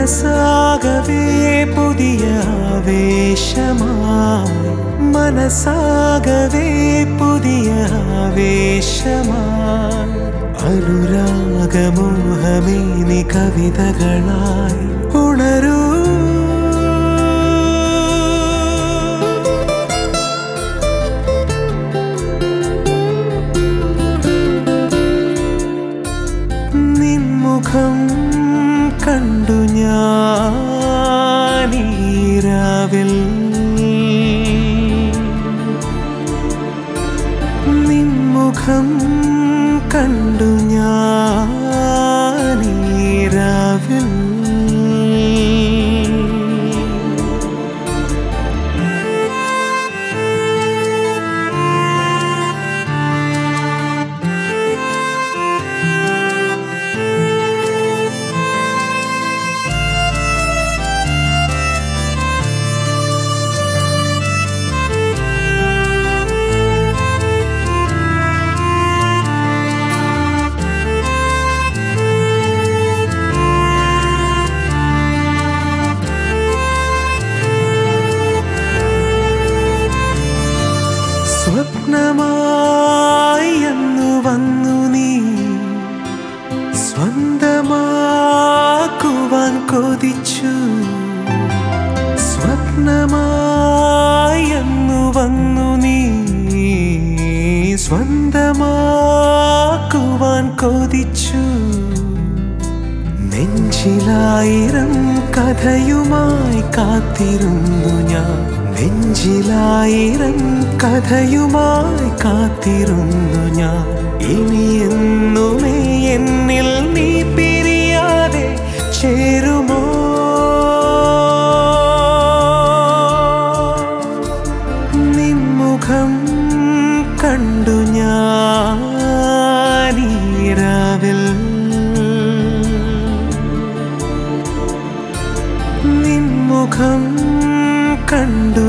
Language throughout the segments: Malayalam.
മനസ്സാകവേ പുതിയ ആവേശമായി മനസ്സാകവേ പുതിയ ആവേശമായി അനുരാഗമോഹമേ നീ കവിതകളായി ഉണരൂ നിൻമുഖം കണ്ടു ഞാനീരാവിൽ നിൻമുഖം കണ്ടു ഞാനീരാവിൽ സ്വപ്നമായി അന്നു വന്നു നീ സ്വന്തമാക്കുവാൻ കൊതിച്ചു സ്വപ്നമായി അന്നു വന്നു നീ സ്വന്തമാക്കുവാൻ കൊതിച്ചു നെഞ്ചിലായിരം കഥയുമായി കാത്തിരുന്നു ഞാൻ നെഞ്ചിലായിരം കഥയുമായി കാത്തിരുന്നു ഞാൻ ഇനി എന്നുമേ എന്നിൽ നീ പിരിയാതെ ചേരുമോ നിൻമുഖം കണ്ടു ഞാനീരാവിൽ നിൻമുഖം കണ്ടു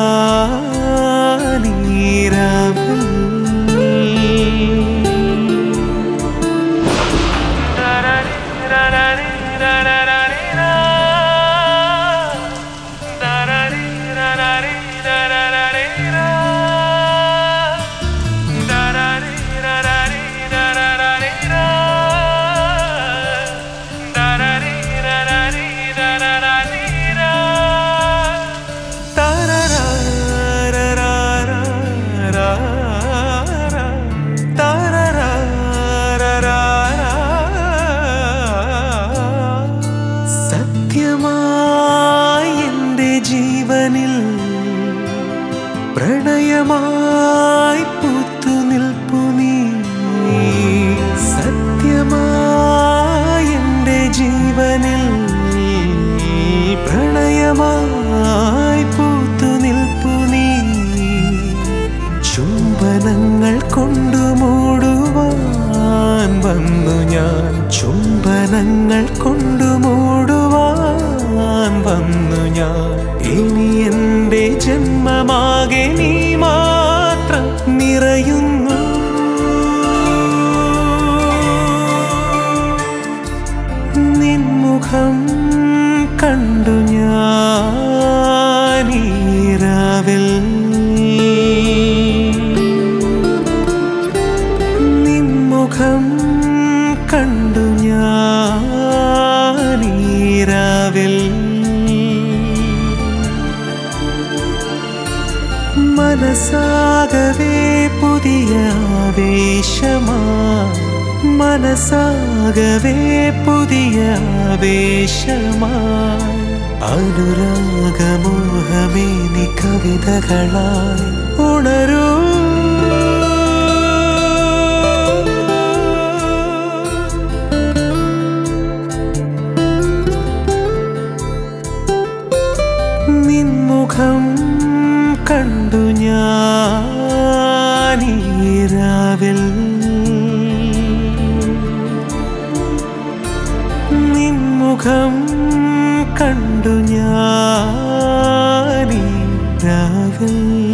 ഞാനീരാവിൽ സത്യമായി എൻ്റെ ജീവനിൽ പ്രണയമായി പൂത്തു നിൽപ്പു നീ സത്യമായി എൻ്റെ ജീവനിൽ പ്രണയമായി പൂത്തു നിൽപ്പു നീ ചുംബനങ്ങൾ കൊണ്ടു മൂടുവാൻ വന്നു ഞാൻ ചുംബനങ്ങൾ കൊണ്ടു മൂടുവാൻ വന്നു ഞാൻ ഇനി എൻ്റെ ജന്മമാകെ നീ മാത്രം നിറയുന്നു നിൻമുഖം കണ്ടു ഞാനീരാവിൽ നിൻമുഖം കണ്ടു ഞാനീരാവിൽ മനസ്സാകവേ പുതിയ ആവേശമായി മനസ്സാകവേ പുതിയ ആവേശമായി അനുരാഗമോഹമേ നീ കവിതകളായി ഉണരൂ നിൻമുഖം കണ്ടു ഞാനീരാവിൽ നിൻമുഖം കണ്ടു ഞാനീരാവിൽ